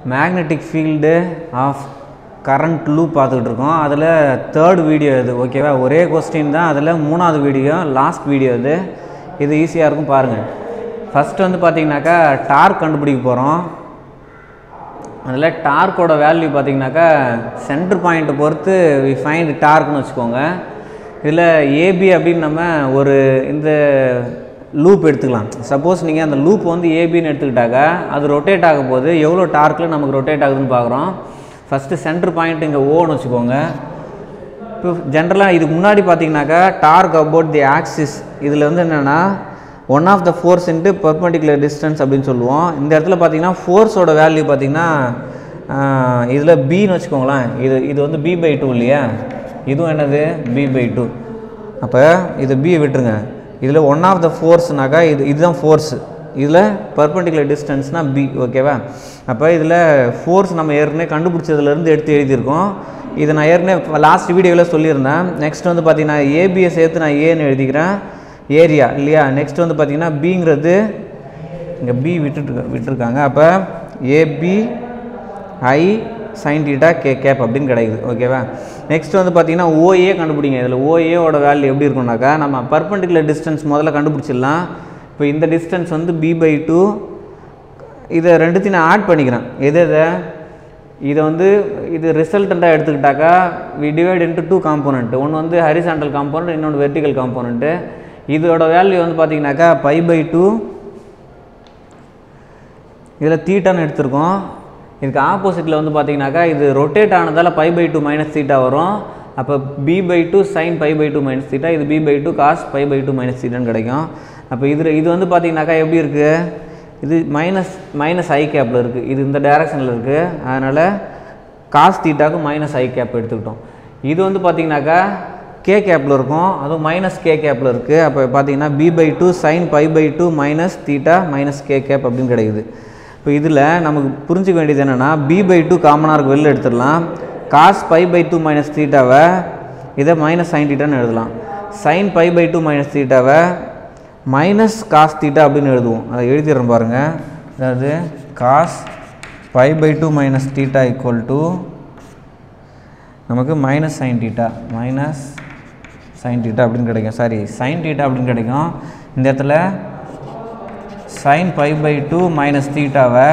magnetic field of current loop பார்த்துக்கிட்டு இருக்கோம் அதில் தேர்ட் வீடியோ இது ஓகேவா ஒரே கொஸ்டின் தான் அதில் மூணாவது வீடியோ லாஸ்ட் வீடியோ இது இது ஈஸியாக இருக்கும் பாருங்கள் ஃபஸ்ட்டு வந்து பார்த்தீங்கன்னாக்கா டார்க் கண்டுபிடிக்க போகிறோம் அதில் டார்க்கோட வேல்யூ பார்த்தீங்கன்னாக்கா சென்டர் பாயிண்ட்டை பொறுத்து வி ஃபைண்ட் டார்க்னு வச்சுக்கோங்க இதில் ஏபி அப்படின்னு நம்ம ஒரு இந்த லூப் எடுத்துக்கலாம் சப்போஸ் நீங்கள் அந்த லூப் வந்து ஏபின்னு எடுத்துக்கிட்டாக்கா அது ரொட்டேட் ஆக போது எவ்வளோ டார்க்கில் நமக்கு ரொட்டேட் ஆகுதுன்னு பார்க்குறோம் ஃபஸ்ட்டு சென்டர் பாயிண்ட் இங்கே ஓன்னு வச்சுக்கோங்க இப்போ ஜென்ரலாக இதுக்கு முன்னாடி பார்த்தீங்கன்னாக்கா டார்க் அபவுட் தி ஆக்சிஸ் இதில் வந்து என்னென்னா one of the force into perpendicular distance அப்படின்னு சொல்லுவோம் இந்த இடத்துல பார்த்தீங்கன்னா ஃபோர்ஸோட வேல்யூ பார்த்தீங்கன்னா இதில் பின்னு வச்சுக்கோங்களேன் இது இது வந்து பி பை டூ இல்லையா இதுவும் என்னது பி பை டூ அப்போ இது பி விட்டுருங்க இதில் ஒன் ஆஃப் த ஃபோர்ஸ்னாக்கா இது இதுதான் ஃபோர்ஸு இதில் பர்பண்டிகுலர் டிஸ்டன்ஸ்னால் பி ஓகேவா அப்போ இதில் ஃபோர்ஸ் நம்ம ஏற்கனவே கண்டுபிடிச்சதுலேருந்து எடுத்து எழுதியிருக்கோம் இதை நான் ஏற்கனவே லாஸ்ட் வீடியோவில் சொல்லியிருந்தேன் நெக்ஸ்ட் வந்து பார்த்தீங்கன்னா ஏபியை சேர்த்து நான் ஏன்னு எழுதிக்கிறேன் ஏரியா இல்லையா நெக்ஸ்ட் வந்து பார்த்தீங்கன்னா பிங்கிறது இங்கே பி விட்டுட்டு விட்டுருக்காங்க அப்போ AB I sine theta K cap அப்படின்னு கிடைக்குது ஓகேவா நெக்ஸ்ட் வந்து பார்த்தீங்கன்னா ஓஏ கண்டுபிடிங்க இதில் ஓஏவோட வேல்யூ எப்படி இருக்கும்னாக்கா நம்ம பர்பண்டிகுலர் டிஸ்டன்ஸ் முதல்ல கண்டுபிடிச்சிடலாம் இப்போ இந்த டிஸ்டன்ஸ் வந்து பி பை டூ இதை ரெண்டுத்தையும் நான் ஆட் பண்ணிக்கிறேன் எது எதை இதை வந்து இது ரிசல்டண்ட்டாக எடுத்துக்கிட்டாக்கா we divide into two component ஒன்று வந்து ஹரிசாண்டல் காம்போனண்ட் இன்னொன்று வெர்டிக்கல் காம்போனண்ட்டு இதோட வேல்யூ வந்து பார்த்தீங்கன்னாக்கா பை பை டூ இதில் தீட்டான்னு எடுத்திருக்கோம் இதுக்கு ஆப்போசிட்டில் வந்து பார்த்தீங்கன்னாக்கா இது ரொட்டேட் ஆனதால் pi by two minus theta வரும் அப்போ B by two sine pi by two minus theta இது B by two cos pi by two minus தீட்டான்னு கிடைக்கும் அப்போ இது இது வந்து பார்த்தீங்கன்னாக்கா எப்படி இருக்குது இது மைனஸ் மைனஸ் ஐ கேப்பில் இருக்குது இது இந்த டைரக்ஷனில் இருக்குது அதனால் காஸ் தீட்டாக்கு மைனஸ் ஐ கேப் எடுத்துக்கிட்டோம் இது வந்து பார்த்தீங்கன்னாக்கா கே கேப்பில் இருக்கும் அதுவும் மைனஸ் கே கேப்பில் இருக்குது அப்போ பார்த்தீங்கன்னா B by two sine pi by two minus theta minus K cap அப்படின்னு கிடைக்குது இப்போ இதில் நமக்கு புரிஞ்சுக்க வேண்டியது என்னென்னா பி பை டூ காமனாக இருக்கு வெளில எடுத்துடலாம் cos pi by two minus தீட்டாவை இதை மைனஸ் சைன் தீட்டான்னு எழுதலாம் sine pi by two minus தீட்டாவை மைனஸ் காஸ் தீட்டா அப்படின்னு எழுதுவோம் அதை எழுதிடுறோம் பாருங்கள் அதாவது cos pi by two minus theta equal to நமக்கு minus sine theta minus sine theta அப்படின்னு கிடைக்கும் சாரி சைன் தீட்டா அப்படின்னு கிடைக்கும் இந்த இடத்துல sine pi by two minus தீட்டாவை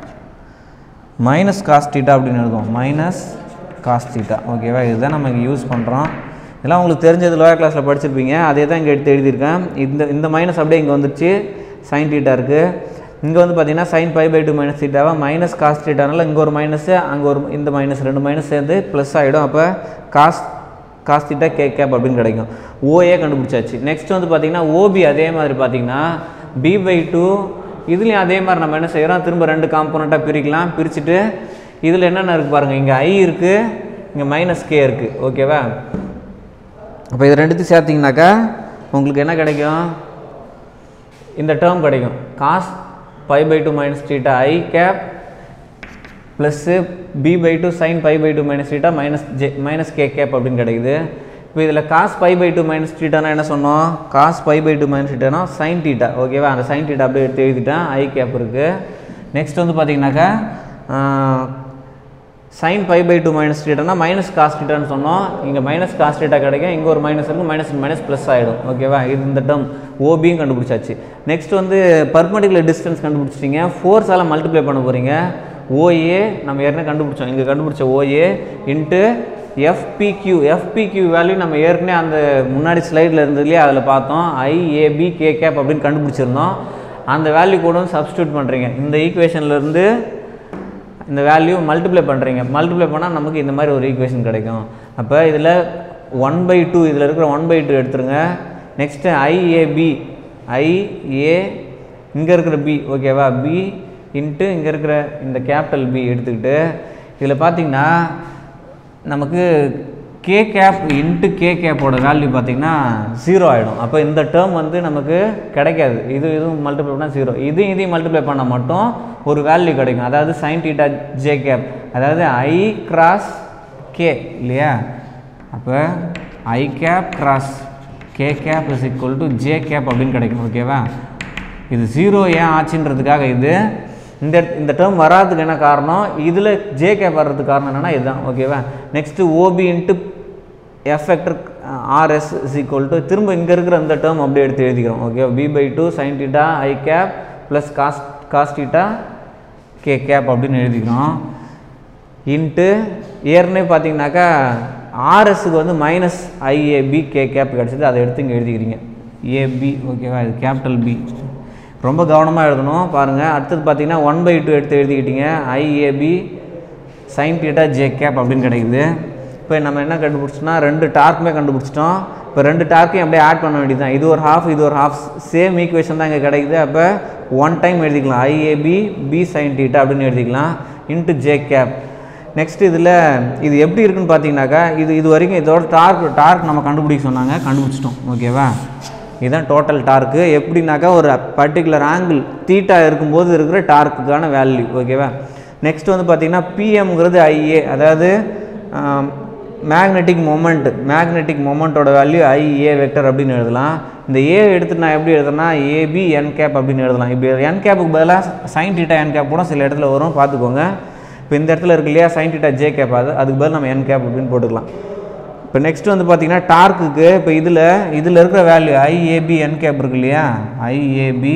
மைனஸ் காஸ் தீட்டா அப்படின்னு எழுதுவோம் மைனஸ் காஸ் தீட்டா ஓகேவா இதுதான் நம்ம இங்கே யூஸ் பண்ணுறோம் இதெல்லாம் உங்களுக்கு தெரிஞ்சது லோயர் கிளாஸில் படிச்சிருப்பீங்க அதே தான் இங்கே எடுத்து எழுதியிருக்கேன் இந்த இந்த மைனஸ் அப்படியே இங்கே வந்துருச்சு சைன் தீட்டா இருக்குது இங்கே வந்து பார்த்தீங்கன்னா sine pi by two minus தீட்டாவை மைனஸ் காஸ் தீட்டானால இங்கே ஒரு மைனஸு அங்கே ஒரு இந்த மைனஸ் ரெண்டு மைனஸ் சேர்ந்து ப்ளஸ் ஆகிடும் அப்போ cos cos theta K cap அப்படின்னு கிடைக்கும் ஓஏ கண்டுபிடிச்சாச்சு நெக்ஸ்ட் வந்து பார்த்தீங்கன்னா ஓபி அதே மாதிரி பார்த்தீங்கன்னா பி பை டூ இதுலேயும் அதே மாதிரி நம்ம என்ன செய்கிறோம் திரும்ப ரெண்டு காம்போனண்ட்டாக பிரிக்கலாம் பிரிச்சுட்டு இதில் என்னென்ன இருக்குது பாருங்கள் இங்கே ஐ இருக்குது இங்கே மைனஸ் கே இருக்குது ஓகேவா அப்போ இது ரெண்டுத்தையும் சேர்த்திங்கனாக்கா உங்களுக்கு என்ன கிடைக்கும் இந்த டேர்ம் கிடைக்கும் cos pi by two minus theta I cap plus B by two sine pi by two minus theta minus J minus K cap அப்படின்னு கிடைக்குது இப்போ இதில் cos pi by two minus டீட்டானா என்ன சொன்னோம் cos pi by two minus டீட்டானா sine theta ஓகேவா அந்த சைன் டீட்டா அப்படியே எடுத்து எழுதிட்டேன் ஐ கேப் இருக்குது நெக்ஸ்ட் வந்து பார்த்தீங்கன்னாக்கா sine pi by two minus டீட்டானா மைனஸ் காஸ் டீட்டான்னு சொன்னோம் இங்கே மைனஸ் காஸ் டீட்டா கிடைக்கும் இங்கே ஒரு மைனஸ் இருக்கும் மைனஸ் மைனஸ் ப்ளஸ் ஆகிடும் ஓகேவா இது இந்த டேர்ம் ஓபியும் கண்டுபிடிச்சாச்சு நெக்ஸ்ட் வந்து பர்பண்டிகுலர் டிஸ்டன்ஸ் கண்டுபிடிச்சிட்டிங்க ஃபோர்ஸால் மல்டிப்ளை பண்ண போகிறீங்க ஓஏ நம்ம ஏற்கனவே கண்டுபிடிச்சோம் இங்கே கண்டுபிடிச்ச ஓஏ இன்ட்டு எஃபிக்யூ எஃபிக்யூ வேல்யூ நம்ம ஏற்கனவே அந்த முன்னாடி ஸ்லைடில் இருந்ததுலேயே அதில் பார்த்தோம் ஐஏபி கே கேப் அப்படின்னு கண்டுபிடிச்சிருந்தோம் அந்த வேல்யூ கூட வந்து சப்ஸ்டியூட் பண்ணுறீங்க இந்த ஈக்குவேஷன்லேருந்து இந்த வேல்யூ மல்டிப்ளை பண்ணுறீங்க மல்டிப்ளை பண்ணால் நமக்கு இந்த மாதிரி ஒரு ஈக்குவேஷன் கிடைக்கும் அப்போ இதில் ஒன் பை டூ இதில் இருக்கிற ஒன் பை டூ எடுத்துருங்க நெக்ஸ்ட்டு ஐஏபி ஐஏ இங்கே இருக்கிற பி ஓகேவா பி இன்ட்டு இங்கே இருக்கிற இந்த கேபிட்டல் பி எடுத்துக்கிட்டு இதில் பார்த்தீங்கன்னா நமக்கு கே கேப் இன்ட்டு கே கேப்போட வேல்யூ பார்த்தீங்கன்னா ஜீரோ ஆகிடும் அப்போ இந்த டேர்ம் வந்து நமக்கு கிடைக்காது இது இதுவும் மல்டிப்ளை பண்ணால் ஜீரோ இதையும் இதையும் மல்டிப்ளை பண்ணால் மட்டும் ஒரு வேல்யூ கிடைக்கும் அதாவது சைன் டீட்டா ஜே கேப் அதாவது ஐ கிராஸ் கே இல்லையா அப்போ I cap cross K cap is equal to J cap அப்படின்னு கிடைக்கும் ஓகேவா இது ஜீரோ ஏன் ஆச்சுன்றதுக்காக இது இந்த இந்த டேர்ம் வராதுக்கு என்ன காரணம் இதில் ஜே கேப் வர்றதுக்கு காரணம் என்னென்னா இதுதான் ஓகேவா next OB into F vector RS is equal to திரும்ப இங்கே இருக்கிற இந்த டேர்ம் அப்படியே எடுத்து எழுதிக்கிறோம் okay B by two sine theta I cap plus cos cos theta K cap அப்படின்னு எழுதிக்கிறோம் இன்ட்டு ஏற்கனவே பார்த்தீங்கன்னாக்கா ஆர்எஸ்க்கு வந்து மைனஸ் ஐஏபி கே கேப் கிடச்சிது அதை எடுத்து இங்கே எழுதிக்கிறீங்க ஏபி ஓகேவா இது கேபிட்டல் பி ரொம்ப கவனமாக எழுதணும் பாருங்கள் அடுத்தது பார்த்தீங்கன்னா ஒன் பை டூ எடுத்து எழுதிக்கிட்டீங்க IAB sine theta J cap அப்படின்னு கிடைக்குது இப்போ நம்ம என்ன கண்டுபிடிச்சோம்னா ரெண்டு டார்க்குமே கண்டுபிடிச்சிட்டோம் இப்போ ரெண்டு டார்க்கையும் அப்படியே ஆட் பண்ண வேண்டியது தான் இது ஒரு ஹாஃப் இது ஒரு ஹாஃப் சேம் ஈக்குவேஷன் தான் இங்கே கிடைக்குது அப்போ ஒன் டைம் எழுதிக்கலாம் ஐஏபி பி சைன் டீட்டா அப்படின்னு எழுதிக்கலாம் இன்ட்டு ஜே கேப் நெக்ஸ்ட் இதில் இது எப்படி இருக்குன்னு பார்த்தீங்கன்னாக்கா இது இது வரைக்கும் இதோட டார்க் டார்க் நம்ம கண்டுபிடிக்க சொன்னாங்க கண்டுபிடிச்சிட்டோம் ஓகேவா இதுதான் டோட்டல் டார்க்கு எப்படின்னாக்கா ஒரு பர்டிகுலர் ஆங்கிள் தீட்டா இருக்கும்போது இருக்கிற டார்க்குக்கான வேல்யூ ஓகேவா நெக்ஸ்ட் வந்து பார்த்திங்கன்னா பிஎம்ங்கிறது ஐஏ அதாவது மேக்னெட்டிக் மொமெண்ட் மேக்னெட்டிக் மொமெண்ட்டோட வேல்யூ ஐஏ வெக்டர் அப்படின்னு எழுதலாம் இந்த ஏ எடுத்து நான் எப்படி எழுதுனா ஏபி என் கேப் அப்படின்னு எழுதலாம் இப்படி என் கேப்புக்கு பதிலாக சைன் டீட்டா என் கேப் கூட சில இடத்துல வரும் பார்த்துக்கோங்க இப்போ இந்த இடத்துல இருக்கு இல்லையா சைன் டீட்டா ஜே கேப் அது அதுக்கு பதில் நம்ம என் கேப் அப்படின்னு போட்டுக்கலாம் இப்போ நெக்ஸ்ட் வந்து பார்த்தீங்கன்னா டார்க்குக்கு இப்போ இதில் இதில் இருக்கிற வேல்யூ ஐஏபி என் கேப் இருக்கு இல்லையா ஐஏபி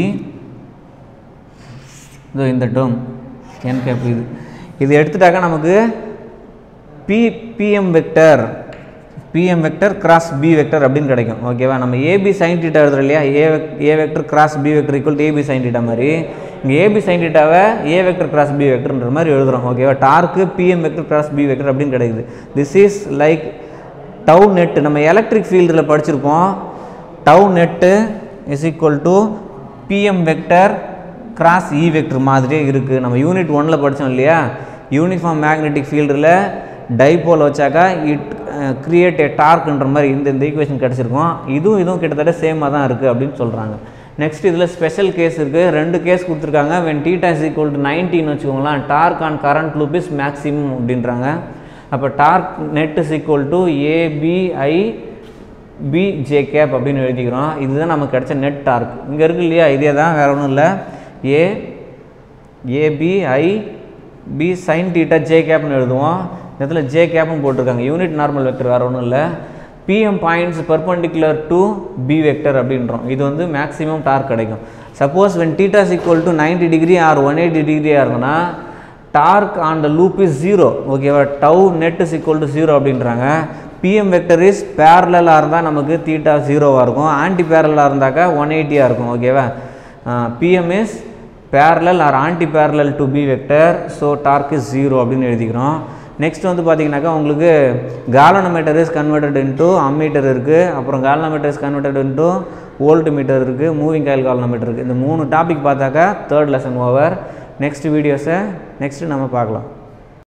இதோ இந்த டேர்ம் என் கேப் இது இது எடுத்துட்டாக்கா நமக்கு B PM vector PM vector cross B vector அப்படின்னு கிடைக்கும் ஓகேவா நம்ம ஏபி சைன் டீட்டா எழுதுறோம் இல்லையா A A vector cross B vector equal to AB sine theta மாதிரி இங்கே ஏபி சைன் டீட்டாவை ஏ வெக்டர் கிராஸ் பி வெக்டர்ன்ற மாதிரி எழுதுறோம் ஓகேவா torque PM vector cross B vector அப்படின்னு கிடைக்குது this is like tau net நம்ம எலக்ட்ரிக் ஃபீல்டில் படிச்சிருப்போம் tau net is equal to PM vector cross E vector மாதிரியே இருக்குது நம்ம யூனிட் ஒனில் படித்தோம் இல்லையா யூனிஃபார்ம் மேக்னெட்டிக் ஃபீல்டில் டைபோல் வச்சாக்கா இட் கிரியேட் ஏ டார்க்ன்ற மாதிரி இந்த இந்த ஈக்குவேஷன் கிடச்சிருக்கும் இதுவும் இதுவும் கிட்டத்தட்ட சேமாக தான் இருக்குது அப்படின்னு சொல்கிறாங்க நெக்ஸ்ட் இதில் ஸ்பெஷல் கேஸ் இருக்குது ரெண்டு கேஸ் கொடுத்துருக்காங்க when theta is equal to நைன்டின்னு வச்சுக்கோங்களேன் torque on current loop is maximum அப்படின்றாங்க அப்போ torque net is equal to ABI B J cap அப்படின்னு எழுதிக்கிறோம் இதுதான் நமக்கு கிடைச்ச நெட் டார்க் இங்கே இருக்கு இல்லையா இதே தான் வேறு ஒன்றும் இல்லை A ABI B sine theta J கேப்னு எழுதுவோம் இந்த இடத்துல ஜே கேப்பும் போட்டிருக்காங்க யூனிட் நார்மல் வெக்டர் வேறு ஒன்றும் இல்லை PM points perpendicular to B vector அப்படின்றோம் இது வந்து மேக்ஸிமம் டார்க் கிடைக்கும் suppose when theta is equal to ninety degree or one eighty டிகிரியாக இருந்ததுன்னா torque on the loop is zero ஓகேவா tau net is equal to zero அப்படின்றாங்க பிஎம் வெக்டர் இஸ் பேரலாக இருந்தால் நமக்கு தீட்டா ஜீரோவாக இருக்கும் ஆன்டி பேரலாக இருந்தாக்கா ஒன் எயிட்டியாக இருக்கும் ஓகேவா PM is parallel or anti parallel to B vector so torque is zero அப்படின்னு எழுதிக்கிறோம் நெக்ஸ்ட் வந்து பார்த்தீங்கன்னாக்கா உங்களுக்கு galvanometer is converted into ammeter இருக்குது அப்புறம் galvanometer is converted into voltmeter இருக்குது மூவிங் காயில் காலனோமீட்டர் இருக்குது இந்த மூணு டாபிக் பார்த்தாக்கா தேர்ட் லெசன் ஓவர் நெக்ஸ்ட் வீடியோஸை நெக்ஸ்ட்டு நம்ம பார்க்கலாம்